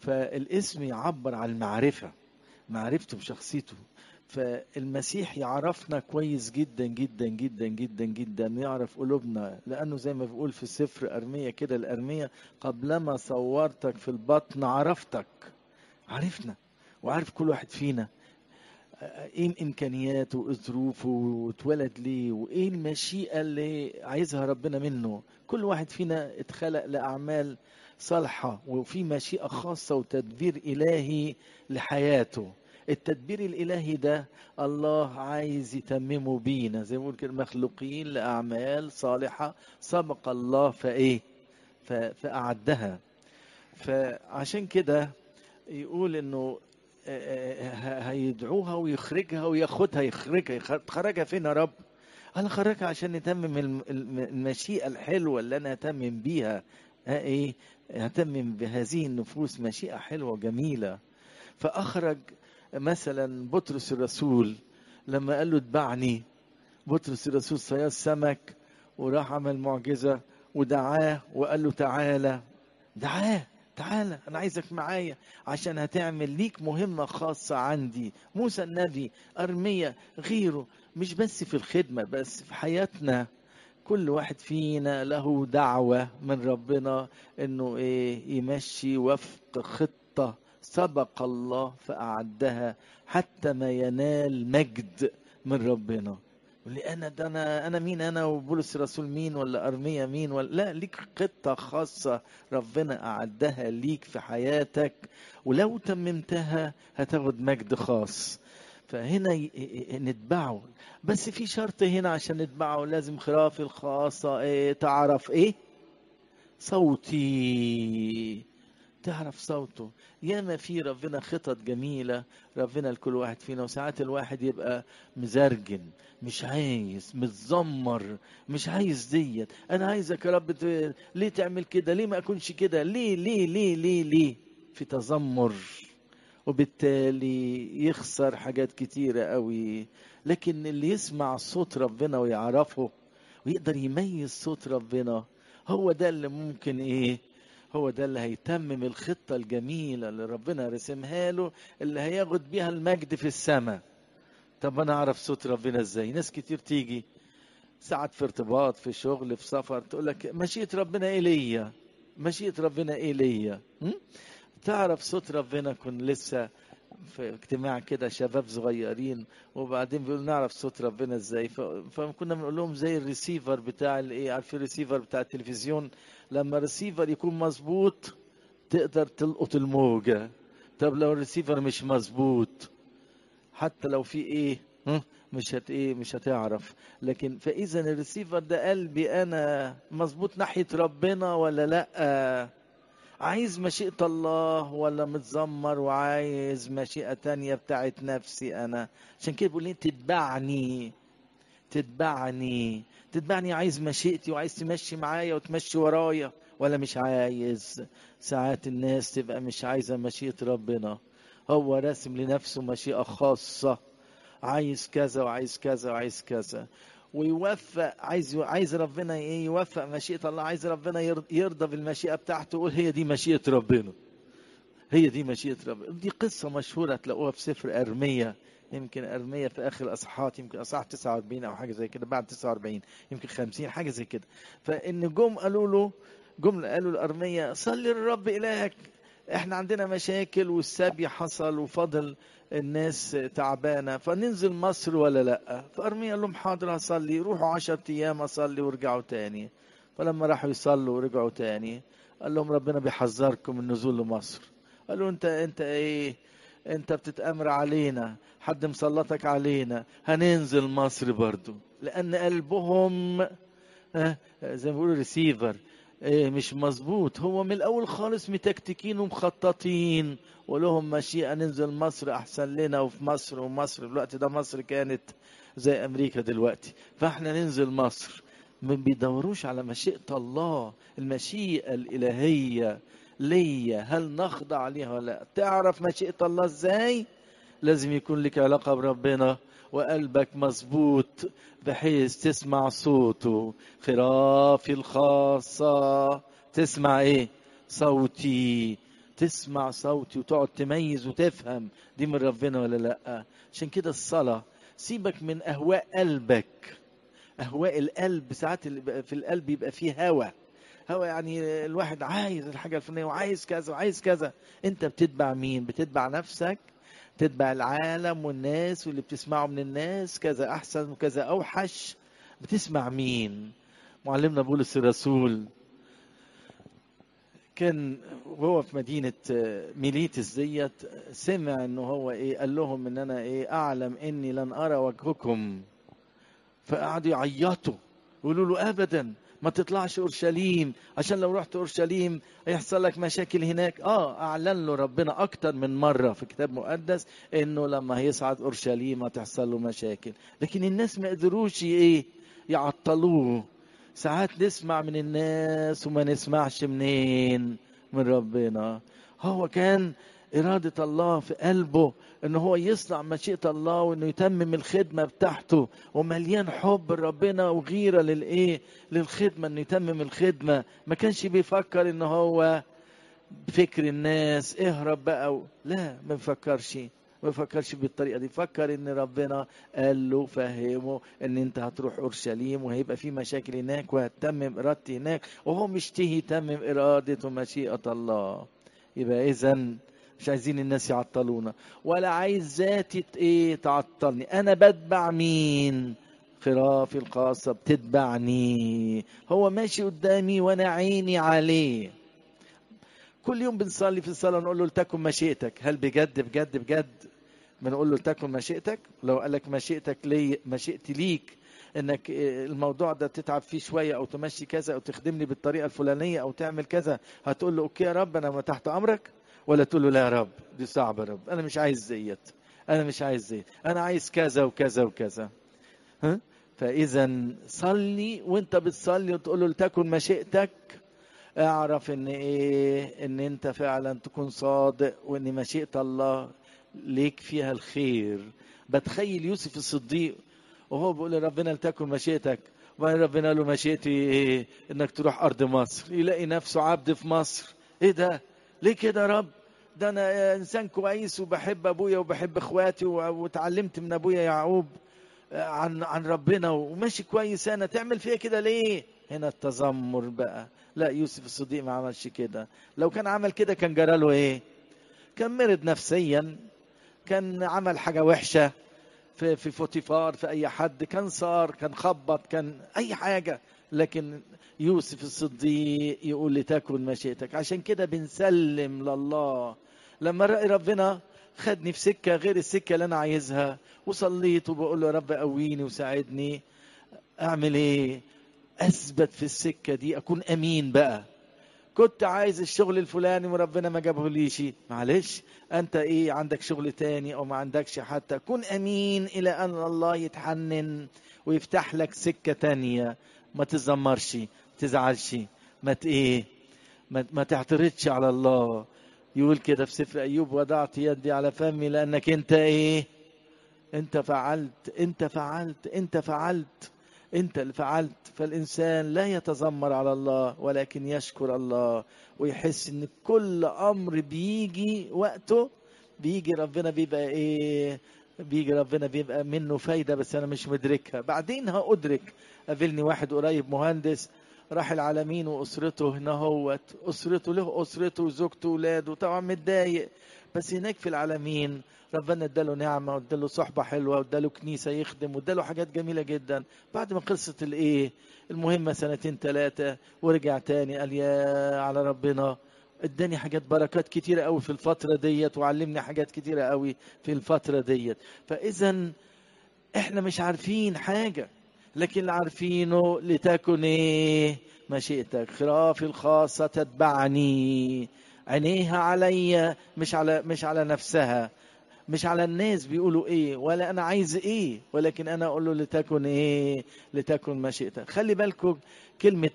فالاسم يعبر عن المعرفة معرفته بشخصيته فالمسيح يعرفنا كويس جدا جدا جدا جدا جدا يعرف قلوبنا لانه زي ما بيقول في سفر ارميه كده الارميه قبلما صورتك في البطن عرفتك عرفنا وعارف كل واحد فينا ايه امكانياته وايه ظروفه واتولد ليه وايه المشيئه اللي عايزها ربنا منه كل واحد فينا اتخلق لاعمال صالحه وفي مشيئه خاصه وتدبير الهي لحياته التدبير الالهي ده الله عايز يتممه بينا زي ما بيقول كده مخلوقين لاعمال صالحه سبق الله فايه فاعدها فعشان كده يقول انه هيدعوها ويخرجها وياخدها يخرجها تخرجها فين يا رب انا خرجها عشان نتمم المشيئه الحلوه اللي انا اتمم بيها ايه هتمم بهذه النفوس مشيئه حلوه جميله فاخرج مثلا بطرس الرسول لما قال له اتبعني بطرس الرسول صياد سمك وراح عمل معجزه ودعاه وقال له تعالى دعاه تعالى انا عايزك معايا عشان هتعمل ليك مهمه خاصه عندي موسى النبي ارميا غيره مش بس في الخدمه بس في حياتنا كل واحد فينا له دعوه من ربنا انه ايه يمشي وفق خطه سبق الله فاعدها حتى ما ينال مجد من ربنا يقول لي انا ده انا انا مين انا وبولس الرسول مين ولا ارميا مين ولا لا ليك خطه خاصه ربنا اعدها ليك في حياتك ولو تممتها هتاخد مجد خاص فهنا نتبعه بس في شرط هنا عشان نتبعه لازم خرافي الخاصه إيه تعرف ايه صوتي تعرف صوته ياما في ربنا خطط جميلة ربنا لكل واحد فينا وساعات الواحد يبقى مزرجن مش عايز متذمر مش عايز ديت انا عايزك يا رب ليه تعمل كده ليه ما اكونش كده ليه ليه ليه ليه ليه في تذمر وبالتالي يخسر حاجات كتيرة قوي لكن اللي يسمع صوت ربنا ويعرفه ويقدر يميز صوت ربنا هو ده اللي ممكن ايه هو ده اللي هيتمم الخطة الجميلة اللي ربنا رسمها له اللي هياخد بيها المجد في السماء طب انا اعرف صوت ربنا ازاي ناس كتير تيجي ساعات في ارتباط في شغل في سفر تقول لك مشيئة ربنا ايه ليا مشيئة ربنا ايه ليا تعرف صوت ربنا كن لسه في اجتماع كده شباب صغيرين وبعدين بيقول نعرف صوت ربنا ازاي فكنا بنقول لهم زي الريسيفر بتاع الايه عارفين الريسيفر بتاع التلفزيون لما الريسيفر يكون مظبوط تقدر تلقط الموجه طب لو الريسيفر مش مظبوط حتى لو في ايه مش هت ايه مش هتعرف لكن فاذا الريسيفر ده قلبي انا مظبوط ناحيه ربنا ولا لا عايز مشيئة الله ولا متذمر وعايز مشيئة تانية بتاعت نفسي أنا عشان كده بيقول لي تتبعني تتبعني تتبعني عايز مشيئتي وعايز تمشي معايا وتمشي ورايا ولا مش عايز ساعات الناس تبقى مش عايزة مشيئة ربنا هو راسم لنفسه مشيئة خاصة عايز كذا وعايز كذا وعايز كذا ويوفق عايز عايز ربنا ايه يوفق مشيئه الله عايز ربنا يرضى بالمشيئه بتاعته يقول هي دي مشيئه ربنا هي دي مشيئه ربنا دي قصه مشهوره تلاقوها في سفر ارميه يمكن ارميه في اخر الاصحاحات يمكن اصحاح 49 او حاجه زي كده بعد 49 يمكن 50 حاجه زي كده فان جم قالوا له جمله قالوا لارميه صلي للرب الهك احنا عندنا مشاكل والسبي حصل وفضل الناس تعبانه فننزل مصر ولا لا فارميا قال لهم حاضر هصلي روحوا عشرة ايام اصلي وارجعوا تاني فلما راحوا يصلوا ورجعوا تاني قال لهم ربنا بيحذركم من النزول لمصر قالوا انت انت ايه انت بتتامر علينا حد مسلطك علينا هننزل مصر برضو لان قلبهم اه زي ما بيقولوا ريسيفر إيه مش مظبوط هو من الاول خالص متكتكين ومخططين ولهم مشيئه ننزل مصر احسن لنا وفي مصر ومصر في الوقت ده مصر كانت زي امريكا دلوقتي فاحنا ننزل مصر ما بيدوروش على مشيئه الله المشيئه الالهيه ليا هل نخضع ليها ولا لا تعرف مشيئه الله ازاي لازم يكون لك علاقه بربنا وقلبك مظبوط بحيث تسمع صوته خرافي الخاصة تسمع ايه صوتي تسمع صوتي وتقعد تميز وتفهم دي من ربنا ولا لا عشان كده الصلاة سيبك من أهواء قلبك أهواء القلب ساعات في القلب يبقى فيه هوى هوى يعني الواحد عايز الحاجة الفلانية وعايز كذا وعايز كذا أنت بتتبع مين بتتبع نفسك تتبع العالم والناس واللي بتسمعه من الناس كذا أحسن وكذا أوحش بتسمع مين معلمنا بولس الرسول كان وهو في مدينة ميليتس ديت سمع انه هو ايه قال لهم ان انا ايه اعلم اني لن ارى وجهكم فقعدوا يعيطوا يقولوا له ابدا ما تطلعش اورشليم عشان لو رحت اورشليم هيحصل لك مشاكل هناك اه اعلن له ربنا اكتر من مره في كتاب مقدس انه لما هيصعد اورشليم هتحصل له مشاكل لكن الناس ما قدروش ايه يعطلوه ساعات نسمع من الناس وما نسمعش منين من ربنا هو كان إرادة الله في قلبه إن هو يصنع مشيئة الله وإنه يتمم الخدمة بتاعته ومليان حب لربنا وغيرة للإيه؟ للخدمة إنه يتمم الخدمة ما كانش بيفكر إن هو فكر الناس اهرب بقى و... لا ما بيفكرش ما بيفكرش بالطريقه دي فكر ان ربنا قال له فهمه ان انت هتروح اورشليم وهيبقى في مشاكل هناك وهتتمم ارادتي هناك وهو مشتهي يتمم اراده ومشيئه الله يبقى اذا مش عايزين الناس يعطلونا ولا عايز ذاتي ايه تعطلني انا بتبع مين خرافي الخاصة بتتبعني هو ماشي قدامي وانا عيني عليه كل يوم بنصلي في الصلاة ونقول له لتكن مشيئتك هل بجد بجد بجد بنقول له لتكن مشيئتك لو قال لك مشيئتك لي مشيئتي ليك انك الموضوع ده تتعب فيه شويه او تمشي كذا او تخدمني بالطريقه الفلانيه او تعمل كذا هتقول له اوكي يا رب انا ما تحت امرك ولا تقول له لا يا رب دي صعبه يا رب انا مش عايز زيت انا مش عايز زيت انا عايز كذا وكذا وكذا ها فاذا صلي وانت بتصلي وتقول له لتكن مشيئتك اعرف ان ايه ان انت فعلا تكون صادق وان مشيئه الله ليك فيها الخير بتخيل يوسف الصديق وهو بيقول لربنا لتكن مشيئتك وبعدين ربنا قال له مشيئتي ايه انك تروح ارض مصر يلاقي نفسه عبد في مصر ايه ده ليه كده يا رب ده انا انسان كويس وبحب ابويا وبحب اخواتي واتعلمت من ابويا يعقوب عن عن ربنا وماشي كويس انا تعمل فيا كده ليه هنا التذمر بقى لا يوسف الصديق ما عملش كده لو كان عمل كده كان جرى له ايه كان مرض نفسيا كان عمل حاجه وحشه في في فوتيفار في اي حد كان صار كان خبط كان اي حاجه لكن يوسف الصديق يقول لتكن مشيئتك عشان كده بنسلم لله لما رأي ربنا خدني في سكه غير السكه اللي انا عايزها وصليت وبقول له يا رب قويني وساعدني اعمل ايه اثبت في السكه دي اكون امين بقى كنت عايز الشغل الفلاني وربنا ما جابه ليش معلش انت ايه عندك شغل تاني او ما عندكش حتى كن امين الى ان الله يتحنن ويفتح لك سكه تانية ما تزمرش ما تزعلش ما ايه ما, ما تعترضش على الله يقول كده في سفر ايوب وضعت يدي على فمي لانك انت ايه انت فعلت انت فعلت انت فعلت انت اللي فعلت فالانسان لا يتذمر على الله ولكن يشكر الله ويحس ان كل امر بيجي وقته بيجي ربنا بيبقى ايه بيجي ربنا بيبقى منه فايده بس انا مش مدركها بعدين هادرك قابلني واحد قريب مهندس راح العالمين واسرته هنا هوت اسرته له اسرته وزوجته واولاده طبعا متضايق بس هناك في العالمين ربنا اداله نعمه واداله صحبه حلوه واداله كنيسه يخدم واداله حاجات جميله جدا بعد ما خلصت الايه المهمه سنتين ثلاثه ورجع تاني قال يا على ربنا اداني حاجات بركات كتيره قوي في الفتره ديت وعلمني حاجات كتيره قوي في الفتره ديت فاذا احنا مش عارفين حاجه لكن اللي عارفينه لتكن ايه مشيئتك خرافي الخاصه تتبعني عينيها عليا مش على مش على نفسها مش على الناس بيقولوا ايه ولا انا عايز ايه ولكن انا اقول له لتكن ايه لتكن مشيئتك خلي بالكم كلمه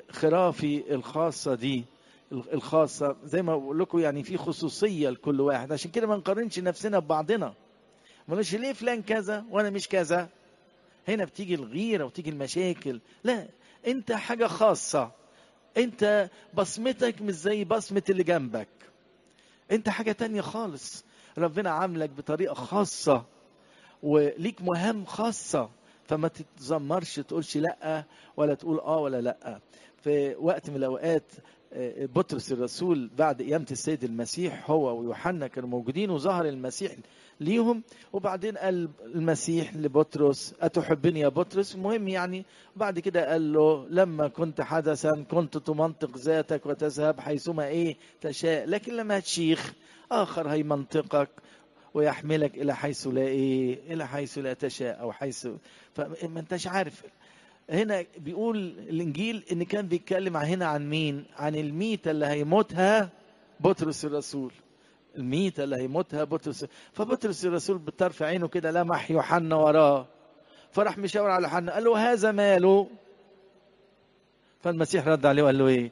خرافي الخاصه دي الخاصه زي ما بقول لكم يعني في خصوصيه لكل واحد عشان كده ما نقارنش نفسنا ببعضنا ما نقولش ليه فلان كذا وانا مش كذا هنا بتيجي الغيره وتيجي المشاكل لا انت حاجه خاصه انت بصمتك مش زي بصمه اللي جنبك انت حاجة تانية خالص ربنا عاملك بطريقة خاصة وليك مهام خاصة فما تتذمرش تقولش لا ولا تقول اه ولا لا في وقت من الاوقات بطرس الرسول بعد قيامة السيد المسيح هو ويوحنا كانوا موجودين وظهر المسيح ليهم وبعدين قال المسيح لبطرس أتحبني يا بطرس المهم يعني بعد كده قال له لما كنت حدثا كنت تمنطق ذاتك وتذهب حيثما ايه تشاء لكن لما تشيخ آخر هيمنطقك ويحملك إلى حيث لا إيه إلى حيث لا تشاء أو حيث فما أنتش عارف هنا بيقول الانجيل ان كان بيتكلم هنا عن مين عن الميتة اللي هيموتها بطرس الرسول الميتة اللي هيموتها بطرس فبطرس الرسول بطرف عينه كده لمح يوحنا وراه فراح مشاور على يوحنا قال له هذا ماله فالمسيح رد عليه وقال له ايه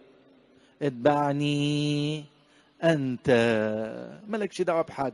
اتبعني انت مالكش دعوه بحد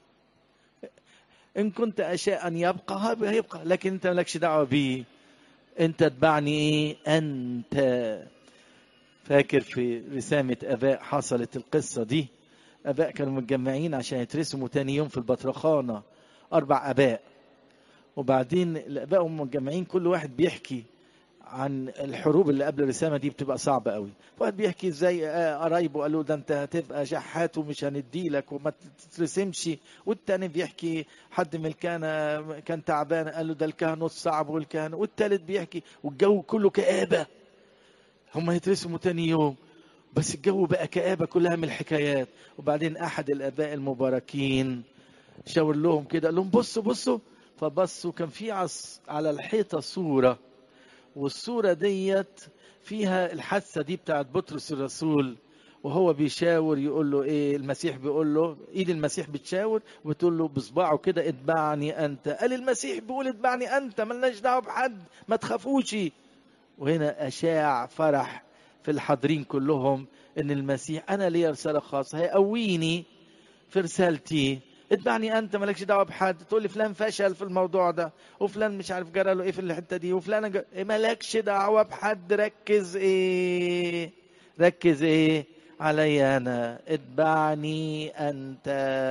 ان كنت اشاء ان يبقى هيبقى لكن انت مالكش دعوه بيه انت اتبعني ايه انت فاكر في رسامة اباء حصلت القصة دي اباء كانوا متجمعين عشان يترسموا تاني يوم في البطرخانة اربع اباء وبعدين الاباء هم متجمعين كل واحد بيحكي عن الحروب اللي قبل الرسامة دي بتبقى صعبة قوي واحد بيحكي ازاي قرايبه قالوا ده انت هتبقى شحات ومش هنديلك وما تترسمش والتاني بيحكي حد من الكهنة كان تعبان قال له ده الكهنة صعب والكهنة والتالت بيحكي والجو كله كآبة هم هيترسموا تاني يوم بس الجو بقى كآبة كلها من الحكايات وبعدين أحد الآباء المباركين شاور لهم كده قال لهم بصوا بصوا فبصوا كان في على الحيطة صورة والصورة ديت فيها الحادثة دي بتاعت بطرس الرسول وهو بيشاور يقول له ايه المسيح بيقول له ايد المسيح بتشاور وتقول له بصباعه كده اتبعني انت قال المسيح بيقول اتبعني انت ملناش دعوه بحد ما تخافوش وهنا اشاع فرح في الحاضرين كلهم ان المسيح انا ليا رساله خاصه هيقويني في رسالتي اتبعني انت مالكش دعوه بحد تقول لي فلان فشل في الموضوع ده وفلان مش عارف جرى له ايه في الحته دي وفلان جر... إيه مالكش دعوه بحد ركز ايه ركز ايه علي انا اتبعني انت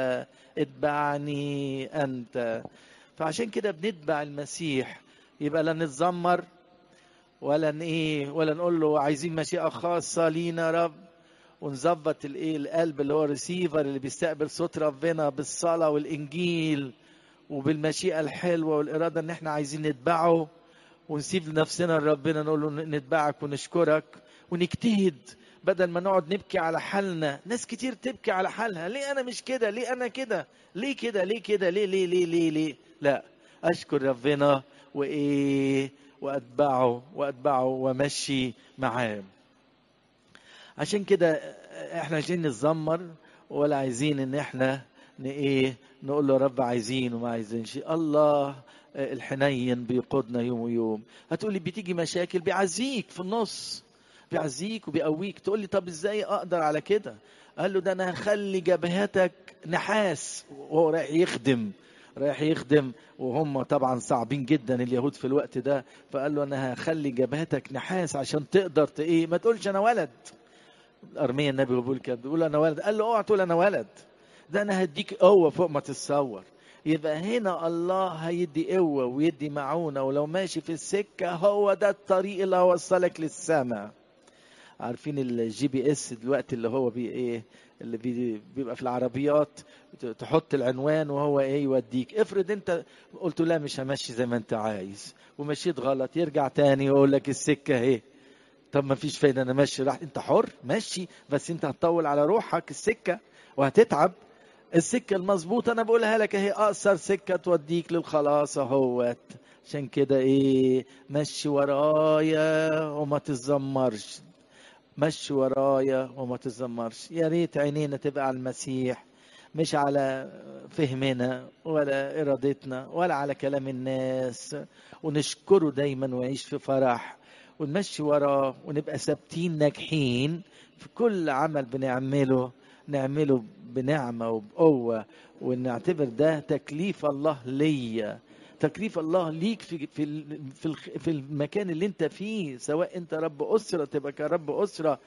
اتبعني انت فعشان كده بنتبع المسيح يبقى لا نتذمر ولا ايه ولا نقول له عايزين مشيئه خاصه لينا رب ونظبط الايه القلب اللي هو الريسيفر اللي بيستقبل صوت ربنا بالصلاه والانجيل وبالمشيئه الحلوه والاراده ان احنا عايزين نتبعه ونسيب لنفسنا لربنا نقول له نتبعك ونشكرك ونجتهد بدل ما نقعد نبكي على حالنا ناس كتير تبكي على حالها ليه انا مش كده ليه انا كده ليه كده ليه كده ليه ليه ليه ليه ليه لا اشكر ربنا وايه واتبعه واتبعه وامشي معاه عشان كده احنا عايزين نتذمر ولا عايزين ان احنا ايه نقول له رب عايزين وما عايزينش الله الحنين بيقودنا يوم ويوم هتقولي بتيجي مشاكل بيعزيك في النص بيعزيك وبيقويك تقول لي طب ازاي اقدر على كده قال له ده انا هخلي جبهتك نحاس وهو رايح يخدم رايح يخدم وهم طبعا صعبين جدا اليهود في الوقت ده فقال له انا هخلي جبهتك نحاس عشان تقدر ايه ما تقولش انا ولد ارميا النبي بيقول كده بيقول انا ولد قال له اوعى تقول انا ولد ده انا هديك قوه فوق ما تتصور يبقى هنا الله هيدي قوه ويدي معونه ولو ماشي في السكه هو ده الطريق اللي هيوصلك للسماء عارفين الجي بي اس دلوقتي اللي هو بي ايه اللي بي بيبقى في العربيات تحط العنوان وهو ايه يوديك افرض انت قلت لا مش همشي زي ما انت عايز ومشيت غلط يرجع تاني ويقول لك السكه اهي طب ما فيش فايده انا ماشي راح انت حر ماشي بس انت هتطول على روحك السكه وهتتعب السكه المظبوطه انا بقولها لك اهي اقصر سكه توديك للخلاص اهوت عشان كده ايه مشي ورايا وما تتذمرش مشي ورايا وما تتذمرش يا ريت عينينا تبقى على المسيح مش على فهمنا ولا ارادتنا ولا على كلام الناس ونشكره دايما ونعيش في فرح ونمشي وراه ونبقى ثابتين ناجحين في كل عمل بنعمله نعمله بنعمة وبقوة ونعتبر ده تكليف الله ليا تكليف الله ليك في في في في المكان اللي انت فيه سواء انت رب اسره تبقى كرب اسره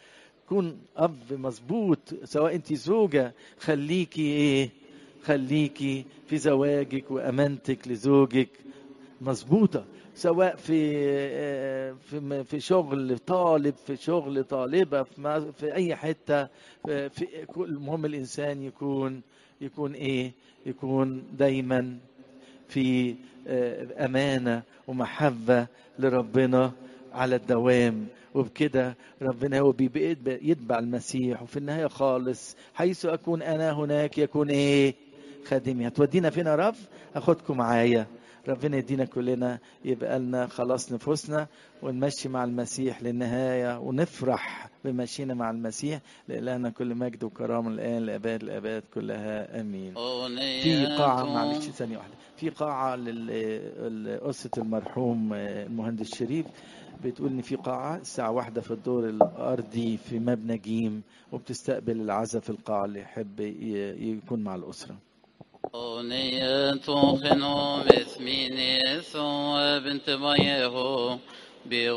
تكون اب مظبوط سواء انت زوجه خليكي ايه خليكي في زواجك وامانتك لزوجك مظبوطه سواء في آه، في في شغل طالب في شغل طالبه في ما- في اي حته في في- كل- المهم الانسان يكون يكون ايه يكون دايما في آه، امانه ومحبه لربنا على الدوام وبكده ربنا هو بيبقى يتبع المسيح وفي النهايه خالص حيث اكون انا هناك يكون ايه خادمي هتودينا فين يا رب اخدكم معايا ربنا يدينا كلنا يبقى لنا خلاص نفوسنا ونمشي مع المسيح للنهاية ونفرح بمشينا مع المسيح لإلهنا كل مجد وكرامة الآن لأباد الآباد كلها آمين في قاعة معلش ثانية واحدة في قاعة لأسرة المرحوم المهندس شريف بتقول إن في قاعة الساعة واحدة في الدور الأرضي في مبنى جيم وبتستقبل العزاء في القاعة اللي يحب ي- يكون مع الأسرة أغنية خنوم اسمي نيسو بنت بايه